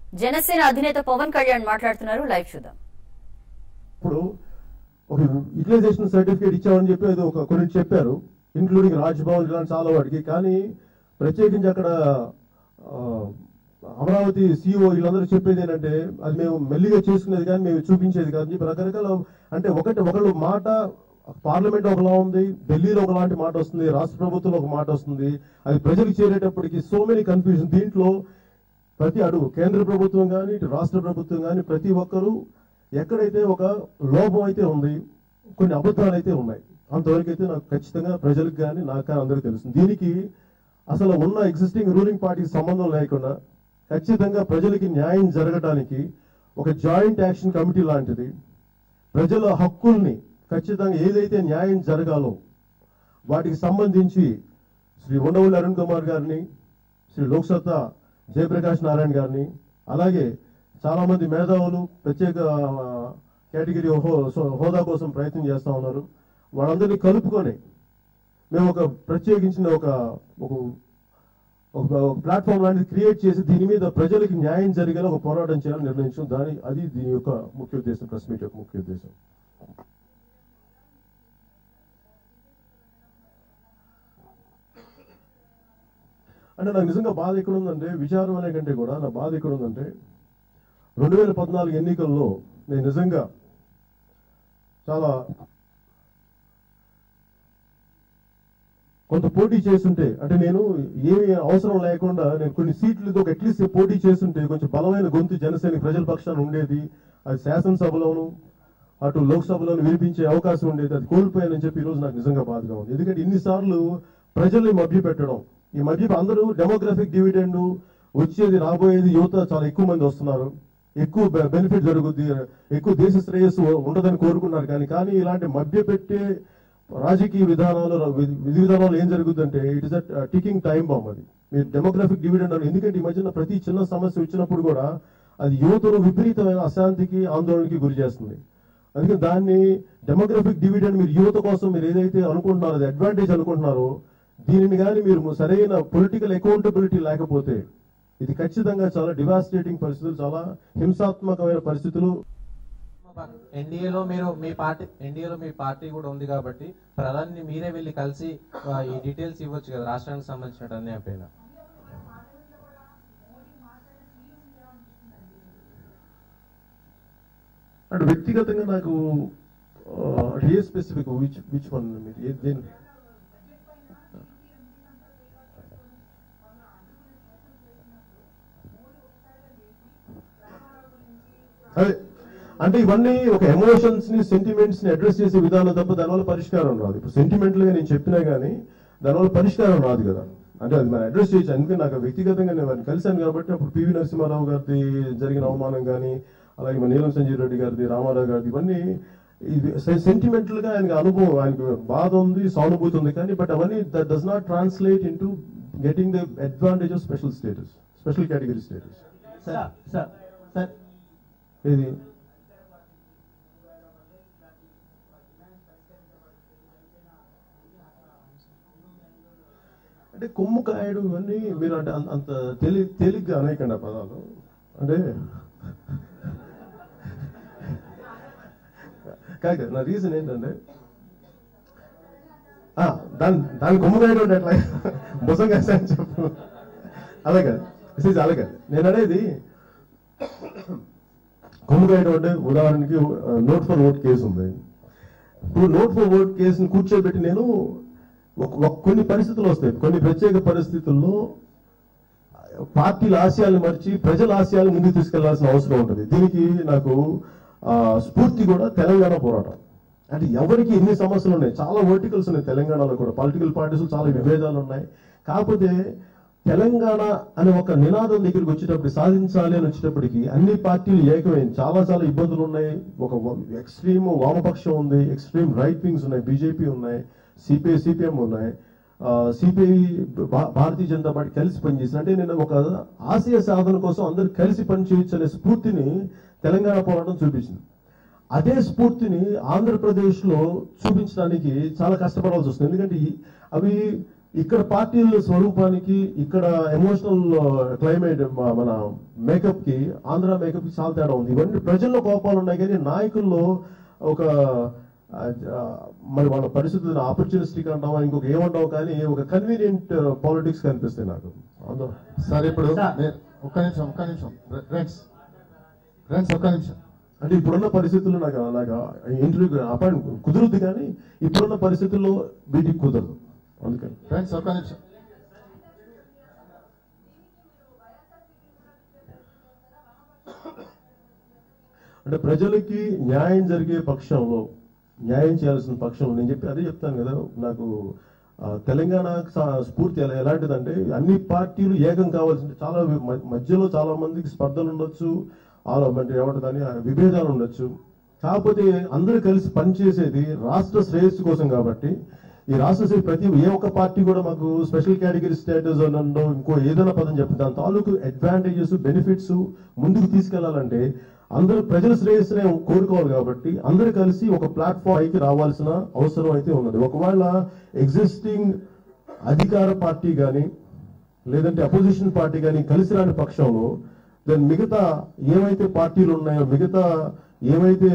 జనసేన అధినేత పవన్ కళ్యాణ్ మాట్లాడుతున్నారు లైవ్ చూద్దాం ఇప్పుడు ఒక యూటిలైజేషన్ సర్టిఫికేట్ ఇచ్చామని చెప్పి అది ఒక కొన్ని చెప్పారు ఇంక్లూడింగ్ రాజ్భవన్ ఇలాంటి చాలా వాటికి కానీ ప్రత్యేకించి అక్కడ ఆ, అమరావతి సిఇఓ వీళ్ళందరూ చెప్పేది ఏంటంటే అది మేము మెల్లిగా చేసుకునేది కానీ మేము చూపించేది కాదు అని చెప్పి రకరకాల అంటే ఒకటి ఒకళ్ళు మాట పార్లమెంట్ ఒకలా ఉంది ఢిల్లీలో ఒకలాంటి మాట వస్తుంది రాష్ట్ర ప్రభుత్వంలో ఒక మాట వస్తుంది అది ప్రజలకు చేరేటప్పటికి సో మెనీ కన్ఫ్యూజన్ దీంట్లో ప్రతి అడుగు కేంద్ర ప్రభుత్వం కానీ ఇటు రాష్ట్ర ప్రభుత్వం కానీ ప్రతి ఒక్కరూ ఎక్కడైతే ఒక లోపం అయితే ఉంది కొన్ని అబద్ధాలు అయితే ఉన్నాయి అంతవరకు అయితే నాకు ఖచ్చితంగా ప్రజలకు కానీ నాకు కానీ అందరికీ తెలుస్తుంది దీనికి అసలు ఉన్న ఎగ్జిస్టింగ్ రూలింగ్ పార్టీకి సంబంధం లేకుండా ఖచ్చితంగా ప్రజలకి న్యాయం జరగడానికి ఒక జాయింట్ యాక్షన్ కమిటీ లాంటిది ప్రజల హక్కుల్ని ఖచ్చితంగా ఏదైతే న్యాయం జరగాలో వాటికి సంబంధించి శ్రీ ఉండవల్లి అరుణ్ కుమార్ గారిని శ్రీ లోక్సత్తా జయప్రకాష్ నారాయణ గారిని అలాగే చాలా మంది మేధావులు ప్రత్యేక ఆ, కేటగిరీ హో- సో- హోదా కోసం ప్రయత్నం చేస్తా ఉన్నారు వాళ్ళందరినీ కలుపుకొని మేము ఒక ప్రత్యేకించిన ఒక ఒక ఒక ప్లాట్ఫామ్ లాంటిది క్రియేట్ చేసి దీని మీద ప్రజలకి న్యాయం జరిగేలా ఒక పోరాటం చేయాలని నిర్ణయించాం దాని అది దీని యొక్క ముఖ్య ఉద్దేశం ప్రెస్ మీట్ యొక్క ముఖ్య ఉద్దేశం అంటే నాకు నిజంగా బాధ ఎక్కడ ఉందంటే విచారం అనే కంటే కూడా నా బాధ ఎక్కడ ఉందంటే రెండు వేల పద్నాలుగు ఎన్నికల్లో నేను నిజంగా చాలా కొంత పోటీ చేస్తుంటే అంటే నేను ఏమి అవసరం లేకుండా నేను కొన్ని సీట్లతో అట్లీస్ట్ పోటీ చేస్తుంటే కొంచెం బలమైన గొంతు జనసేన ప్రజల పక్షాన ఉండేది అది శాసనసభలోను అటు లోక్సభలోను వినిపించే అవకాశం ఉండేది అది కోల్పోయానని చెప్పి ఈరోజు నాకు నిజంగా బాధగా ఉంది ఎందుకంటే ఇన్నిసార్లు ప్రజల్ని మభ్య పెట్టడం ఈ మధ్య అందరూ డెమోగ్రఫిక్ డివిడెండ్ వచ్చేది రాబోయేది యువత చాలా ఎక్కువ మంది వస్తున్నారు ఎక్కువ బెనిఫిట్ జరుగుద్ది ఎక్కువ దేశ శ్రేయస్సు ఉండదని కోరుకున్నారు కానీ కానీ ఇలాంటి మభ్య పెట్టే రాజకీయ విధానాలు విధి విధి విధానాలు ఏం జరుగుతుందంటే it is a ticking time bomb అది మీరు డెమోగ్రఫిక్ డివిడెండ్ అని ఎందుకంటే ఈ మధ్యన ప్రతి చిన్న సమస్య వచ్చినప్పుడు కూడా అది యువతను విపరీతమైన అశాంతికి ఆందోళనకి గురి చేస్తుంది అందుకని దాన్ని డెమోగ్రఫిక్ డివిడెండ్ మీరు యువత కోసం మీరు ఏదైతే అనుకుంటున్నారో అది అడ్వాంటేజ్ అనుకుంటున్నారో దీనిని కానీ మీరు సరైన పొలిటికల్ అకౌంటబిలిటీ లేకపోతే ఇది ఖచ్చితంగా చాలా డివాస్టేటింగ్ పరిస్థితులు చాలా హింసాత్మకమైన పరిస్థితులు ఎన్డీఏలో మీరు మీ పార్టీ ఎన్డీఏలో మీ పార్టీ కూడా ఉంది కాబట్టి ప్రధాని మీరే వెళ్ళి కలిసి ఆ, ఈ డీటెయిల్స్ ఇవ్వచ్చు కదా రాష్ట్రానికి సంబంధించిన అన్యాయం పైన అంటే వ్యక్తిగతంగా నాకు ఆ, అంటే a specific which which one మీరు ఏ దేని అదే అంటే ఇవన్నీ ఒక ఎమోషన్స్ ని సెంటిమెంట్స్ ని అడ్రస్ చేసే విధానం తప్ప దానివల్ల పరిష్కారం రాదు ఇప్పుడు సెంటిమెంటల్ గా నేను చెప్పినా గానీ దానివల్ల పరిష్కారం రాదు కదా అంటే అది మనం అడ్రస్ చేయొచ్చు అందుకే నాకు వ్యక్తిగతంగా నేను వారిని కలిశాను కాబట్టి అప్పుడు పివి నరసింహారావు గారిది జరిగిన అవమానం కానీ అలాగే మన నీలం సంజీవ్ రెడ్డి గారిది రామారావు గారిది ఇవన్నీ ఇది సెంటిమెంటల్ గా ఆయనకి అనుభవం ఆయనకి బాధ ఉంది సానుభూతి ఉంది కానీ బట్ అవన్నీ that does not translate into getting the advantage of special status special category status sir sir sir ఏది అంటే కొమ్ము కాయడు ఇవన్నీ మీరు అంటే అంత- అంత తేలి తేలిగ్గా అనేకండి ఆ పదాలు అంటే కాదు నా రీజన్ ఏంటంటే ఆ, దాని దాని కొమ్ము కాయడం అంటే ఎట్లా భుజం కాసని చెప్పు అలాగే ఇది అలాగే నేను అనేది కొమ్ముగాయడం అంటే ఉదాహరణకి నోట్ ఫర్ ఓట్ కేసు ఉంది ఇప్పుడు నోట్ ఫర్ ఓట్ కేసుని కూర్చోబెట్టి నేను ఒక- ఒక కొన్ని పరిస్థితులు వస్తాయి కొన్ని ప్రత్యేక పరిస్థితుల్లో పార్టీల ఆశయాలను మర్చి ప్రజల ఆశయాలను ముందుకు తీసుకెళ్లాల్సిన అవసరం ఉంటుంది దీనికి నాకు ఆ, స్ఫూర్తి కూడా తెలంగాణ పోరాటం అంటే ఎవరికి ఎన్ని సమస్యలు ఉన్నాయి చాలా వర్టికల్స్ ఉన్నాయి తెలంగాణలో కూడా పొలిటికల్ పార్టీస్ చాలా విభేదాలు ఉన్నాయి కాకపోతే తెలంగాణ అనే ఒక నినాదం దగ్గరికి వచ్చేటప్పుడు సాధించాలి అని వచ్చేటప్పటికి అన్ని పార్టీలు ఏకమైంది చాలా చాలా ఇబ్బందులు ఉన్నాయి ఒక ఎక్స్ట్రీమ్ వామపక్షం ఉంది ఎక్స్ట్రీమ్ రైట్ వింగ్స్ ఉన్నాయి బీజేపీ ఉన్నాయి సిపిఐ సిపిఎం ఉన్నాయి సిపిఐ భారతీయ జనతా పార్టీ కలిసి పనిచేసింది అంటే నేను ఒక ఆశయ సాధన కోసం అందరూ కలిసి పనిచేయచ్చు అనే స్ఫూర్తిని తెలంగాణ పోరాటం చూపించింది అదే స్ఫూర్తిని ఆంధ్రప్రదేశ్ లో చూపించడానికి చాలా కష్టపడాల్సి వస్తుంది ఎందుకంటే ఈ- అవి ఇక్కడ పార్టీల స్వరూపానికి ఇక్కడ ఎమోషనల్ క్లైమేట్ మన మేకప్ కి ఆంధ్ర మేకప్ కి చాలా తేడా ఉంది ఇవన్నీ ప్రజల్లో కోపాలు ఉన్నాయి కానీ నాయకుల్లో ఒక ఆ, ఆ, మరి వాళ్ళ పరిస్థితులను ఆపర్చునిస్టిక్ అంటావా ఇంకొక ఏమంటావు కానీ ఒక కన్వీనియంట్ పాలిటిక్స్ కనిపిస్తాయి నాకు అందులో సార్ ఇప్పుడు సార్. మీరు- ఒక్క నిమిషం ఒక్క నిమిషం ఫ్రెండ్స్ ఫ్రెండ్స్ ఒక్క నిమిషం అంటే ఇప్పుడున్న పరిస్థితుల్లో నాకు నాకు ఇంటర్వ్యూ అపాయింట్ కుదురుద్ది కానీ ఇప్పుడున్న పరిస్థితుల్లో వీటికి కుదరదు అందుకని ఫ్రెండ్స్ ఒక్క నిమిషం అంటే ప్రజలకి న్యాయం జరిగే పక్షంలో న్యాయం చేయాల్సిన పక్షంలో నేను చెప్పి అదే చెప్తాను కదా నాకు ఆ, తెలంగాణ స- స్ఫూర్తి ఎలా ఎలాంటిదంటే అన్ని పార్టీలు ఏకం కావాల్సింది చాలా వి- మ- మధ్యలో చాలా మందికి స్పర్ధలు ఉండొచ్చు ఆలో- అంటే ఏమంటుందని ఆ, విభేదాలు ఉండొచ్చు కాకపోతే అందరూ కలిసి పనిచేసేది రాష్ట్ర శ్రేయస్సు కోసం కాబట్టి ఈ రాష్ట్ర శ్రేయ ప్రతి ఏ ఒక్క పార్టీ కూడా మాకు స్పెషల్ కేటగిరీ స్టేటస్ అనో ఇంకో ఏదైనా పదం చెప్పి దాని తాలూకు అడ్వాంటేజెస్ బెనిఫిట్స్ ముందుకు తీసుకెళ్లాలంటే అందరూ ప్రజల శ్రేయస్సునే కోరుకోవాలి కాబట్టి అందరూ కలిసి ఒక ప్లాట్ఫామ్ పైకి రావాల్సిన అవసరం అయితే ఉన్నది ఒకవేళ ఎగ్జిస్టింగ్ అధికార పార్టీ కానీ లేదంటే అపోజిషన్ పార్టీ కానీ కలిసి రాని పక్షంలో దెన్ మిగతా ఏమైతే పార్టీలు ఉన్నాయో మిగతా ఏమైతే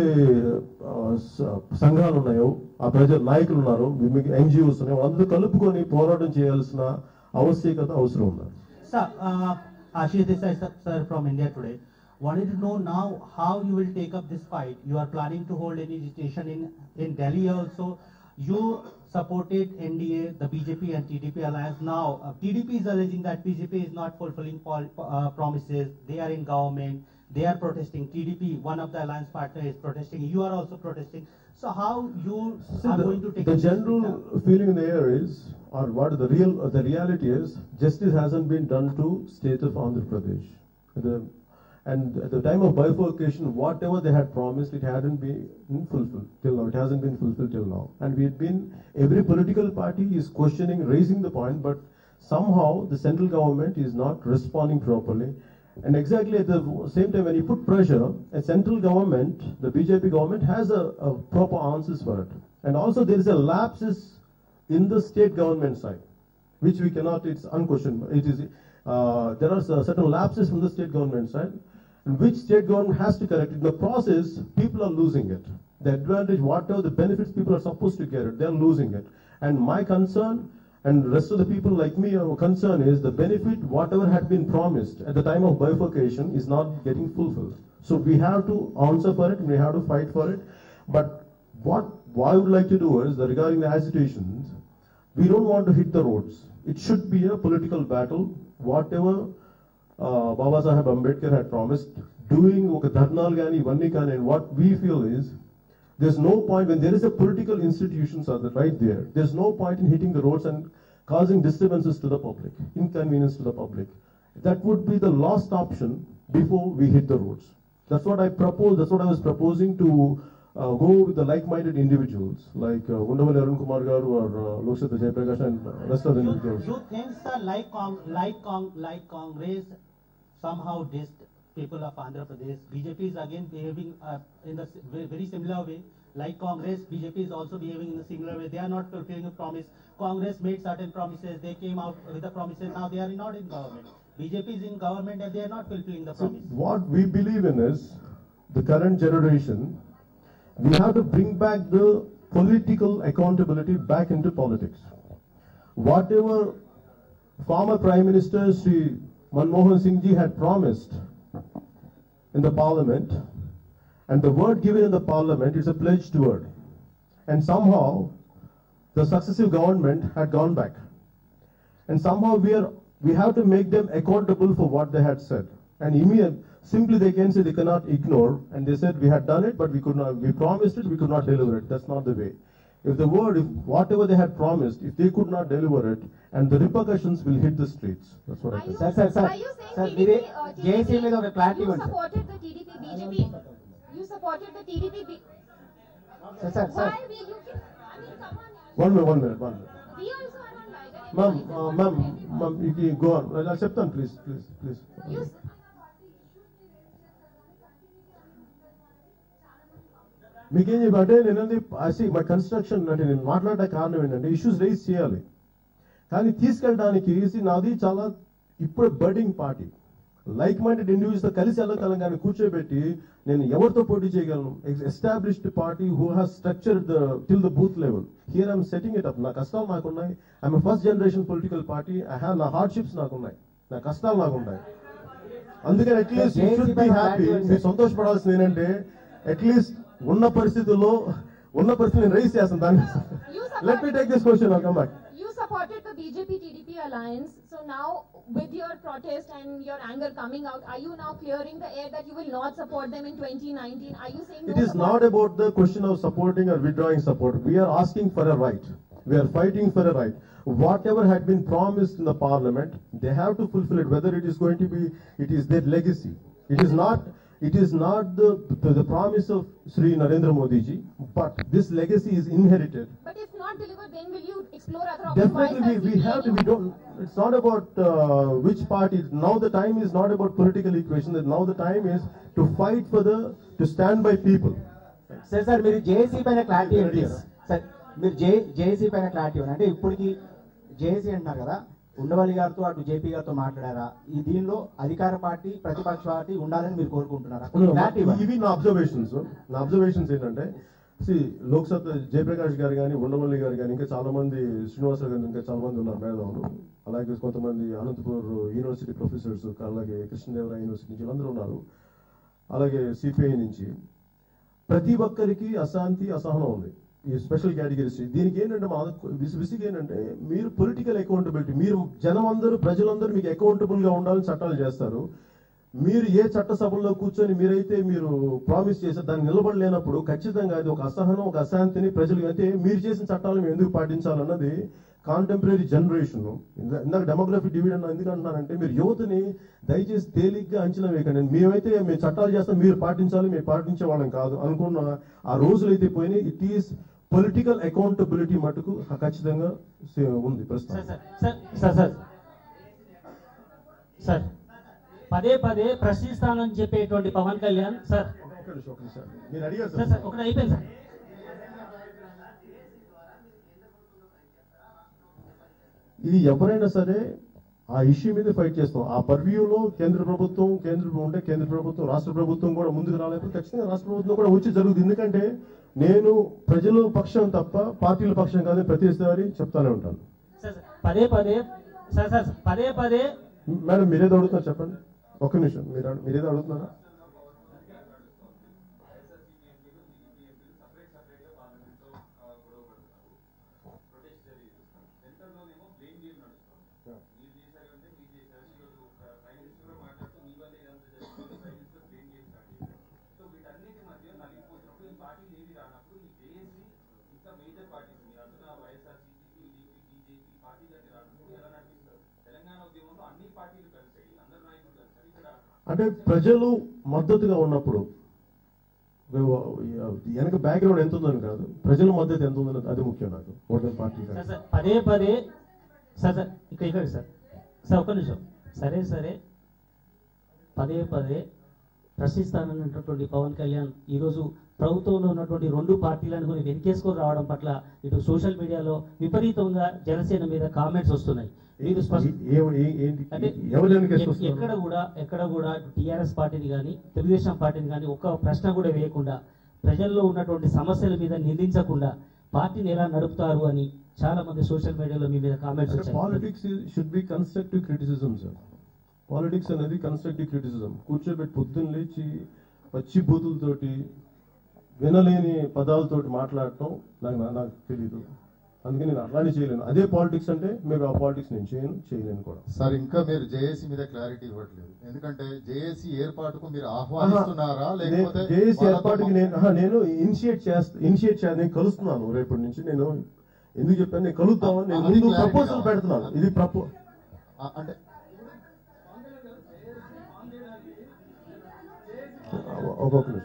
ఆ, స- సంఘాలు ఉన్నాయో ఆ ప్రజల నాయకులు ఉన్నారో ఎన్జిఓస్ ఉన్నాయో అందరూ కలుపుకొని పోరాటం చేయాల్సిన ఆవశ్యకత అవసరం ఉంది Sir, uh, Ashish Desai sir, sir from India today. Wanted to know now how you will take up this fight. You are planning to hold any station in, in Delhi also. You supported NDA, the BJP and TDP alliance. Now, uh, TDP is alleging that BJP is not fulfilling pol- uh, promises. They are in government. They are protesting. TDP, one of the alliance partner, is protesting. You are also protesting. So how you See, are the, going to take the up this general fight? feeling in the air is, or what the real, uh, the reality is, justice hasn't been done to state of Andhra Pradesh. The, and at the time of bifurcation, whatever they had promised, it hadn't been fulfilled till now. It hasn't been fulfilled till now. And we've been, every political party is questioning, raising the point, but somehow the central government is not responding properly. And exactly at the same time, when you put pressure, a central government, the BJP government has a, a proper answers for it. And also there is a lapses in the state government side, which we cannot, it's unquestioned. It is, uh, there are certain lapses from the state government side, and which state government has to correct it. In the process, people are losing it. The advantage, whatever the benefits people are supposed to get it, they're losing it. And my concern, and rest of the people like me, our concern is the benefit, whatever had been promised at the time of bifurcation, is not getting fulfilled. So we have to answer for it, we have to fight for it. But what, what I would like to do is, that regarding the agitations, we don't want to hit the roads. It should be a political battle, whatever uh, Baba Sahib Ambedkar had promised, doing ఒక ధర్నాలు కానీ ఇవన్నీ కానీ and what we feel is there's no point when there is a political institutions are the- right there there's no point in hitting the roads and causing disturbances to the public inconvenience to the public that would be the last option before we hit the roads that's what I propose that's what I was proposing to uh, go with the like-minded individuals like uh, Undavali Arun Kumar Garu or uh, Lokshata Jayaprakash and uh, rest of the You, individuals you think, sir, like Cong, like Cong, like Congress somehow dissed people of Andhra Pradesh. BJP is again behaving uh, in the si- ve- very similar way. Like Congress, BJP is also behaving in a similar way. They are not fulfilling a promise. Congress made certain promises. They came out with the promises. Now they are not in government. BJP is in government and they are not fulfilling the So promise. what we believe in is the current generation, we have to bring back the political accountability back into politics. Whatever former Prime Minister Sri Manmohan Singh ji had promised in the parliament, and the word given in the parliament is a pledged word. And somehow, the successive government had gone back. And somehow we are, we have to make them accountable for what they had said. And immediate, simply they can say they cannot ignore, and they said we had done it, but we could not, we promised it, we could not deliver it. That's not the way. If the word, if whatever they had promised, if they could not deliver it, and the repercussions will hit the streets. That's what I Are think. you, Sir, sir, sir. are you saying Sir, TDP, మీరే uh, JSA మీద ఒక clarity you ఇవ్వండి, sir. supported the TDP BJP? You supported the TDP B- sir sir sir Why we, you can, I mean, come on. yaar. One minute, one minute, one minute. We also are on Tiger. Ma'am, Everybody uh, is ma'am, supporting ma'am, you can go on. I'll accept them, please, please, please. it. You, s- మీకేం చెప్పంటే నేనండి అసి my construction అంటే నేను మాట్లాడే కారణం ఏంటంటే issues rise చేయాలి కానీ తీసుకెళ్ళడానికి see, నాది చాలా ఇప్పుడు budding party like minded individuals తో కలిసి వెళ్ళగలం కానీ కూర్చోబెట్టి నేను ఎవరితో పోటీ చేయగలను established party who has structure till the booth level here I'm setting it up నా కష్టాలు నాకున్నాయి I'm first generation political party I have నా హార్డ్షిప్స్ నాకున్నాయి నా కష్టాలు నాకున్నాయి అందుకని at least you should be happy మీరు సంతోషపడాల్సింది ఏంటంటే అట్లీస్ట్ ఉన్న పరిస్థితుల్లో ఉన్న పరిస్థితి నేను రైస్ చేస్తాను దాన్ని You let me support- take this question come back You supported the BJP TDP alliance. So now, with your protest and your anger coming out, are you now clearing the air that you will not support them in 2019? Are you saying It no is support? not about the question of supporting or withdrawing support. We are asking for a right. We are fighting for a right. Whatever had been promised in the parliament, they have to fulfill it. Whether it is going to be, it is their legacy. It is not. It is not the the, the promise of Sri Narendra Modi ji, but this legacy is inherited. But if not delivered, then will you explore other options? Why is Definitely, we, that we have to. We don't. It's not about uh, which party. Now the time is not about political equation. That now the time is to fight for the to stand by people. Sir sir మీరు JAC పైన clarity ఏంటి sir మీరు J JAC పైన clarity ఇవ్వండి అంటే ఇప్పటికి JAC అంటున్నారు కదా ఉండవల్లి గారితో అటు జేపీ గారితో మాట్లాడారా ఈ దీనిలో అధికార పార్టీ ప్రతిపక్ష పార్టీ ఉండాలని మీరు కోరుకుంటున్నారా క్లారిటీ ఇవ్వండి ఇవి నా అబ్జర్వేషన్స్ నా అబ్జర్వేషన్స్ ఏంటంటే సి లోక్సభ జయప్రకాష్ గారు కానీ ఉండవల్లి గారు కానీ ఇంకా చాలా మంది శ్రీనివాసరావు గారు ఇంకా చాలా మంది ఉన్నారు మేధావులు అలాగే కొంతమంది అనంతపూర్ యూనివర్సిటీ ప్రొఫెసర్స్ అలాగే కృష్ణదేవరాయ యూనివర్సిటీ నుంచి వీళ్ళందరూ ఉన్నారు అలాగే సిపిఐ నుంచి ప్రతి ఒక్కరికి అశాంతి అసహనం ఉంది ఈ స్పెషల్ కేటగిరీస్ దీనికి ఏంటంటే మా విసి విసిగి ఏంటంటే మీరు పొలిటికల్ అకౌంటబిలిటీ మీరు జనం అందరూ ప్రజలందరూ మీకు అకౌంటబుల్ గా ఉండాలని చట్టాలు చేస్తారు మీరు ఏ చట్టసభల్లో కూర్చొని మీరైతే మీరు ప్రామిస్ చేశారు దాన్ని నిలబడలేనప్పుడు ఖచ్చితంగా అది ఒక అసహనం ఒక అశాంతిని ప్రజలు అయితే మీరు చేసిన చట్టాలను మేము ఎందుకు పాటించాలన్నది కాంటెంపరీ జనరేషన్ ఇందాక డెమోగ్రఫీ డివిడెండ్ ఎందుకు అంటున్నానంటే మీరు యువతని దయచేసి తేలిగ్గా అంచనా వేయకండి మేమైతే మేము చట్టాలు చేస్తాం మీరు పాటించాలి మేము పాటించే వాళ్ళం కాదు అనుకున్న ఆ రోజులు అయితే పోయినాయి ఇట్ ఈస్ పొలిటికల్ అకౌంటబిలిటీ మటుకు ఖచ్చితంగా ఉంది సార్ ప్రస్తుతం sir sir sir sir sir పదే పదే ప్రశ్నిస్తానని చెప్పేటువంటి పవన్ కళ్యాణ్ సార్ ఒక్క నిమిషం, ఒక్క నిమిషం. మీరు అడిగారు సార్ సార్ సార్ ఒకటి అయిపోయింది సార్ ఇది ఎవరైనా సరే ఆ ఇష్యూ మీద ఫైట్ చేస్తాం ఆ పర్వ్యూలో కేంద్ర ప్రభుత్వం కేంద్ర ఉంటే కేంద్ర ప్రభుత్వం రాష్ట్ర ప్రభుత్వం కూడా ముందుకు రాలేకపోతే ఖచ్చితంగా రాష్ట్ర ప్రభుత్వం కూడా వచ్చి జరుగుతుంది ఎందుకంటే నేను ప్రజల పక్షం తప్ప పార్టీల పక్షం కాదని ప్రతిసారి చెప్తానే ఉంటాను సార్ సార్ పదే పదే సార్ సార్ పదే పదే మేడం మీరేదో అడుగుతున్నారు చెప్పండి ఒక్క నిమిషం మీరు అడు- మీరేదో అడుగుతున్నారా అంటే ప్రజలు మద్దతుగా ఉన్నప్పుడు వెనక బ్యాక్గ్రౌండ్ ఎంత ఉందని కాదు ప్రజల మద్దతు ఎంత ఉందని అది ముఖ్యం నాకు ఓటర్ పార్టీ సార్ సార్ పదే పదే సార్ సార్ ఇక్కడ ఇక్కడ సార్ సార్ ఒక్క నిమిషం సరే సరే పదే పదే ప్రశ్నిస్తానన్నటువంటి పవన్ కళ్యాణ్ ఈరోజు ప్రభుత్వంలో ఉన్నటువంటి రెండు పార్టీలను కొన్ని వెనకేసుకొని రావడం పట్ల ఇటు సోషల్ మీడియాలో విపరీతంగా జనసేన మీద కామెంట్స్ వస్తున్నాయి మీరు స్పష్ట ఏ- ఏ- ఏంటి అంటే ఎవరు ఎ- వెనకేసుకొస్తున్నారు? ఎక్కడ కూడా ఎక్కడ కూడా టిఆర్ఎస్ పార్టీని కానీ తెలుగుదేశం పార్టీని కానీ ఒక్క ప్రశ్న కూడా వేయకుండా ప్రజల్లో ఉన్నటువంటి సమస్యల మీద నిందించకుండా పార్టీని ఎలా నడుపుతారు అని చాలా మంది సోషల్ మీడియాలో మీ మీద కామెంట్స్ వచ్చాయి politics should be constructive criticism sir politics అనేది కన్స్ట్రక్టివ్ క్రిటిసిజం కూర్చోబెట్టి పొద్దున్న లేచి పచ్చి బూతులతోటి వినలేని పదాలతోటి మాట్లాడటం నాకు నా- నాకు తెలియదు అందుకని నేను అట్లానే చేయలేను అదే పాలిటిక్స్ అంటే మేము ఆ పాలిటిక్స్ నేను చేయను చేయలేను కూడా సార్ ఇంకా మీరు జేఏసీ మీద క్లారిటీ ఇవ్వట్లేదు ఎందుకంటే జేఏసీ ఏర్పాటుకు మీరు ఆహ్వానిస్తున్నారా లేకపోతే జేఏసీ వాళ్ళతో ఏర్పాటుకి నేను ఆహా, నేను ఇనిషియేట్ చేస్తా ఇనిషియేట్ చేయాలి నేను కలుస్తున్నాను రేపటి నుంచి నేను ఎందుకు చెప్పాను నేను కలుద్దామని నేను అది ముందు clarity ప్రపోజల్ కావాలి. పెడుతున్నాను ఇది ప్రపో ఆ, అంటే ఒక్కొక్క నిమిషం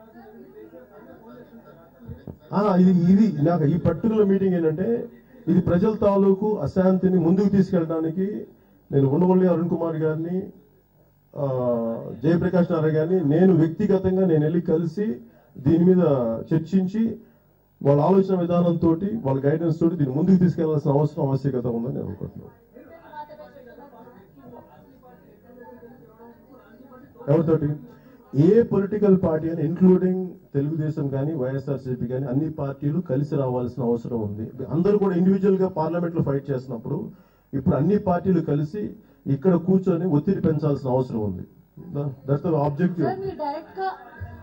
ఆ, ఇది ఇది నాకు ఈ పర్టికులర్ మీటింగ్ ఏంటంటే ఇది ప్రజల తాలూకు అశాంతిని ముందుకు తీసుకెళ్ళడానికి నేను ఉండవల్లి అరుణ్ కుమార్ గారిని ఆ, జయప్రకాష్ నారాయణ గారిని నేను వ్యక్తిగతంగా నేను వెళ్ళి కలిసి దీని మీద చర్చించి వాళ్ళ ఆలోచన విధానంతో వాళ్ళ గైడెన్స్ తోటి దీన్ని ముందుకు తీసుకెళ్లాల్సిన అవసరం ఆవశ్యకత ఉందని నేను అనుకుంటున్నాను ఎవరితోటి ఏ పొలిటికల్ పార్టీ అని ఇంక్లూడింగ్ తెలుగుదేశం కానీ వైఎస్ఆర్సీపీ కానీ అన్ని పార్టీలు కలిసి రావాల్సిన అవసరం ఉంది అందరూ కూడా ఇండివిజువల్ గా పార్లమెంట్ లో ఫైట్ చేస్తున్నప్పుడు ఇప్పుడు అన్ని పార్టీలు కలిసి ఇక్కడ కూర్చొని ఒత్తిడి పెంచాల్సిన అవసరం ఉంది దట్స్ ఆబ్జెక్టివ్ సార్ మీరు డైరెక్ట్ గా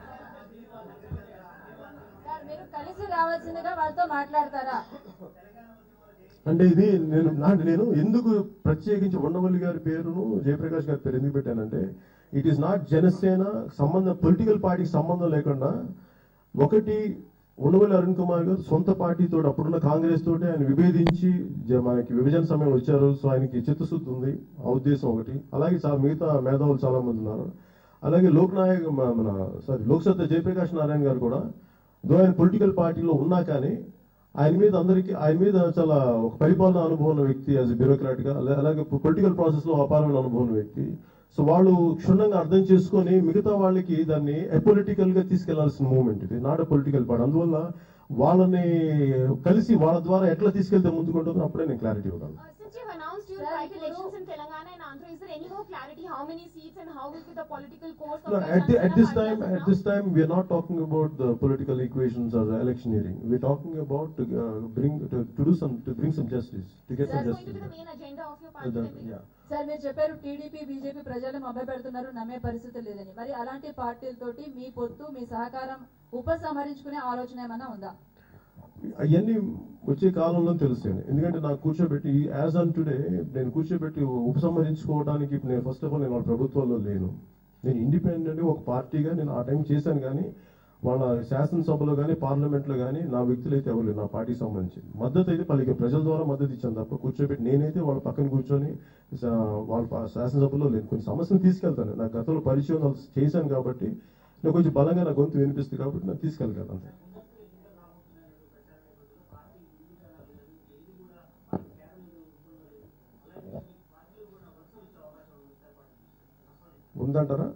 సార్ మీరు కలిసి రావాల్సిందిగా వాళ్ళతో మాట్లాడతారా అంటే ఇది నేను నా నేను ఎందుకు ప్రత్యేకించి ఉండవల్లి గారి పేరును జయప్రకాష్ గారి పేరు ఎందుకు పెట్టానంటే ఇట్ ఈస్ నాట్ జనసేన సంబంధం పొలిటికల్ పార్టీకి సంబంధం లేకుండా ఒకటి ఉండవల్లి అరుణ్ కుమార్ గారు సొంత పార్టీతో అప్పుడున్న కాంగ్రెస్ తోటి ఆయన విభేదించి జ- మనకి విభజన సమయం వచ్చారు సో ఆయనకి చిత్తశుద్ధి ఉంది ఆ ఉద్దేశం ఒకటి అలాగే చాలా మిగతా మేధావులు చాలా మంది ఉన్నారు అలాగే లోక్ నాయక్ మ- మన సారీ లోక్సత్తా జయప్రకాష్ నారాయణ గారు కూడా దో ఆయన పొలిటికల్ పార్టీలో ఉన్నా కానీ ఆయన మీద అందరికీ ఆయన మీద చాలా ఒక పరిపాలన అనుభవం ఉన్న వ్యక్తి యాజ్ బ్యూరోక్రాట్ గా అలా- అలాగే పొలిటికల్ ప్రాసెస్ లో అపారమైన అనుభవం ఉన్న వ్యక్తి సో వాళ్ళు క్షుణ్ణంగా అర్థం చేసుకొని మిగతా వాళ్ళకి దాన్ని అపొలిటికల్ గా తీసుకెళ్లాల్సిన మూమెంట్ ఇది నాట్ పొలిటికల్ పార్ట్ అందువల్ల వాళ్ళని కలిసి వాళ్ళ ద్వారా ఎట్లా తీసుకెళ్తే ముందుకుంటుందో అప్పుడే నేను క్లారిటీ ఇవ్వగలను Uh, since you've announced you'll Sir, fight ఇప్పుడు- elections in Telangana and Andhra, is there any more clarity how many seats and how will be the political course of No, the at, the, at Janata this party time, as of at now? this time, we are not talking about the political equations or the electioneering. We're talking about to uh, bring to, to do some to bring some justice to get That's some going to justice. be the main agenda of your Uh, party. the- then, will you- yeah. Sir మీరు చెప్పారు TDP BJP ప్రజలు మభ్యపెడుతున్నారు నమ్మే పరిస్థితి లేదని మరి అలాంటి పార్టీలతోటి మీ పొత్తు మీ సహకారం ఉపసంహరించుకునే ఆలోచన ఏమైనా ఉందా అవన్నీ వచ్చే కాలంలో తెలుస్తాయి ఎందుకంటే నాకు కూర్చోబెట్టి యాజ్ ఆన్ టుడే నేను కూర్చోబెట్టి ఉపసంహరించుకోవడానికి ఇప్పుడు నేను ఫస్ట్ ఆఫ్ ఆల్ నేను వాళ్ళ ప్రభుత్వంలో లేను నేను ఇండిపెండెంట్ ఒక పార్టీగా నేను ఆ టైం చేశాను కానీ వాళ్ళ శాసనసభలో కానీ పార్లమెంట్లో కానీ నా వ్యక్తులు అయితే ఎవరు లేరు, నా పార్టీకి సంబంధించి మద్దతు అయితే పలికే ప్రజల ద్వారా మద్దతు ఇచ్చాను తప్ప కూర్చోబెట్టి నేనైతే వాళ్ళ పక్కన కూర్చొని స- వాళ్ళ ప- శాసనసభలో లేను కొన్ని సమస్యలు తీసుకెళ్తాను నాకు గతంలో పరిచయం వాళ్ళు చేశాను కాబట్టి నేను కొంచెం బలంగా నా గొంతు వినిపిస్తుంది కాబట్టి నాకు తీసుకెళ్ళగలను అంతే ఉందంటారా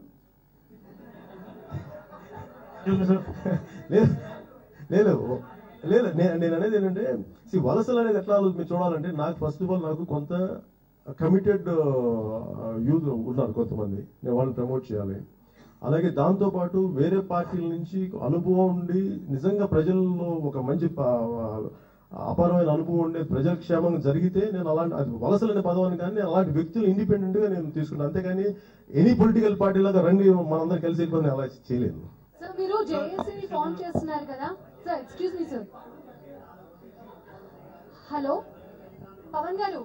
లేదు లేదు లేదు నేను నేను అనేది ఏంటంటే see, వలసలు అనేది ఎట్లా ఆలో- మీరు చూడాలంటే నాకు ఫస్ట్ ఆఫ్ ఆల్ నాకు కొంత కమిటెడ్ యూత్ ఉన్నారు కొంతమంది నేను వాళ్ళని ప్రమోట్ చేయాలి అలాగే దాంతో పాటు వేరే పార్టీల నుంచి అనుభవం ఉండి నిజంగా ప్రజల్లో ఒక మంచి ప- అపారమైన అనుభవం ఉండే ప్రజల క్షేమంగా జరిగితే నేను అలాంటి అది వలసలనే పదవాన్ని కానీ నేను అలాంటి వ్యక్తులు ఇండిపెండెంట్ గా నేను తీసుకున్నాను అంతేగాని ఎనీ పొలిటికల్ పార్టీ లాగా రండి మనందరం కలిసి వెళ్ళిపోయి నేను అలా చేయలేదు సార్ మీరు జేఏసీని ఫామ్ చేస్తున్నారు కదా sir excuse me sir hello Pawan garu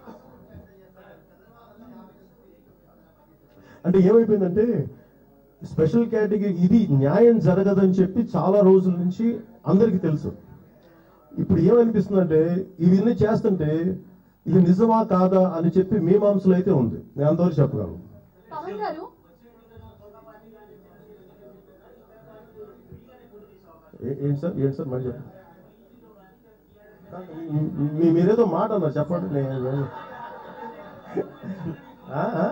అంటే ఏమైపోయిందంటే స్పెషల్ కేటగిరీ ఇది న్యాయం జరగదని చెప్పి చాలా రోజుల నుంచి అందరికీ తెలుసు ఇప్పుడు ఏమనిపిస్తుందంటే ఇవన్నీ చేస్తుంటే ఇది నిజమా కాదా అని చెప్పి మీమాంసలు అయితే ఉంది నేను అంతవరకు చెప్పగలను పవన్ గారు ఏ- ఏంటి సార్ ఏంటి సార్ మళ్ళీ చెప్పండి మీ- మీ- మీరేదో మాట అన్నారు చెప్పండి నేను ఆ? ఆ?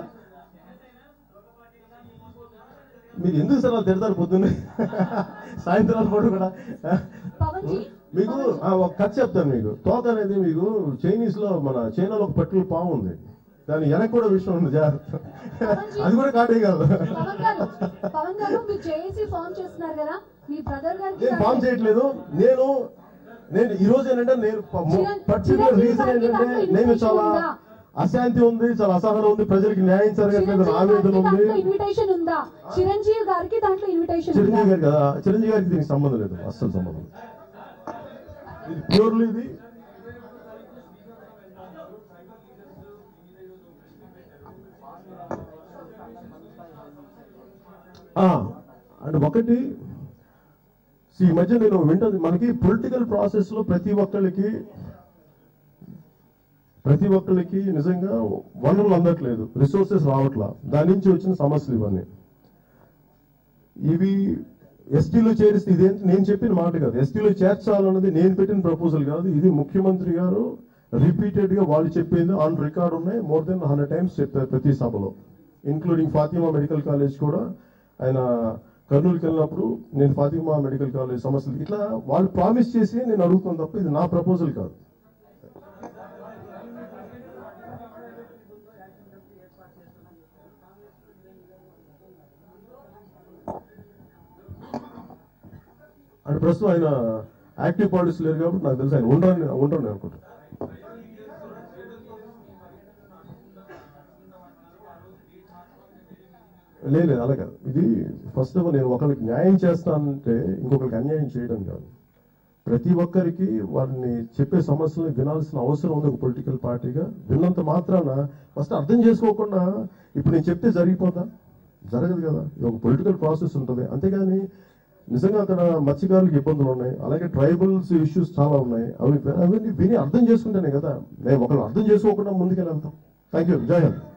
మీరు ఎందుకు సార్ వాళ్ళు తిడతారు పొద్దున్నే సాయంత్రాలు పాటు కూడా ఆ? పవన్ జీ మీకు ఆ, ఒక కథ చెప్తాను మీకు తోక అనేది మీకు చైనీస్ లో మన చైనాలో ఒక పట్టుల పాము ఉంది దాని వెనక కూడా విషయం ఉంది జాగ్రత్త అది కూడా కాటే కాదు పవన్ గారు పవన్ గారు మీరు జేఏసీ ఫామ్ చేస్తున్నారు కదా మీ బ్రదర్ గారికి నేను ఫామ్ చేయట్లేదు నేను నేను ఈ రోజు ఏంటంటే నేను చిరం- పర్టికులర్ చిరంజీవి రీజన్ గారికి ఏంటంటే దాంట్లో నేను invitation చాలా ఉందా? అశాంతి ఉంది చాలా అసహనం ఉంది ప్రజలకి న్యాయం జరగట్లేదు ఆవేదన ఉంది ఇన్విటేషన్ ఉందా చిరంజీవి గారికి దాంట్లో ఇన్విటేషన్ ఉందా చిరంజీవి గారికి కదా చిరంజీవి గారికి దీనికి సంబంధం లేదు అస్సలు సంబంధం లేదు. ఇది ప్యూర్లీ ఇది ఆ, అంటే ఒకటి see, ఈ మధ్య నేను వింటుంది మనకి పొలిటికల్ ప్రాసెస్ లో ప్రతి ఒక్కరికి ప్రతి ఒక్కరికి నిజంగా వనరులు అందట్లేదు రిసోర్సెస్ రావట్లా దాని నుంచి వచ్చిన సమస్యలు ఇవన్నీ ఇవి ఎస్టీలో చేరిస్తే ఇదేంటి నేను చెప్పిన మాట కాదు ఎస్టీలో చేర్చాలన్నది నేను పెట్టిన ప్రపోజల్ కాదు ఇది ముఖ్యమంత్రి గారు రిపీటెడ్ గా వాళ్ళు చెప్పింది ఆన్ రికార్డ్ ఉన్నాయి మోర్ దెన్ హండ్రెడ్ టైమ్స్ చెప్పారు ప్రతి సభలో ఇంక్లూడింగ్ ఫాతిమా మెడికల్ కాలేజ్ కూడా ఆయన కర్నూలుకి వెళ్ళినప్పుడు నేను ఫాతిమా మెడికల్ కాలేజ్ సమస్యలు ఇట్లా వాళ్ళు ప్రామిస్ చేసి నేను అడుగుతాను తప్ప ఇది నా ప్రపోజల్ కాదు అంటే ప్రస్తుతం ఆయన యాక్టివ్ పాలిటిక్స్ లేరు కాబట్టి నాకు తెలుసు ఆయన ఉండరని ఉండరని అనుకుంటాను లేదు లేదు, అలా కాదు ఇది ఫస్ట్ ఆఫ్ ఆల్ నేను ఒకరికి న్యాయం చేస్తానంటే ఇంకొకరికి అన్యాయం చేయడం కాదు ప్రతి ఒక్కరికి వారిని చెప్పే సమస్యలను వినాల్సిన అవసరం ఉంది ఒక పొలిటికల్ పార్టీగా విన్నంత మాత్రాన ఫస్ట్ అర్థం చేసుకోకుండా ఇప్పుడు నేను చెప్తే జరిగిపోతా జరగదు కదా ఇది ఒక పొలిటికల్ ప్రాసెస్ ఉంటుంది అంతేగాని నిజంగా అక్కడ మత్స్యకారులకు ఇబ్బందులు ఉన్నాయి అలాగే ట్రైబల్స్ ఇష్యూస్ చాలా ఉన్నాయి అవి అవన్నీ విని అర్థం చేసుకుంటేనే కదా మేము ఒకళ్ళు అర్థం చేసుకోకుండా ముందుకెళ్తాం థ్యాంక్ యూ జై హింద్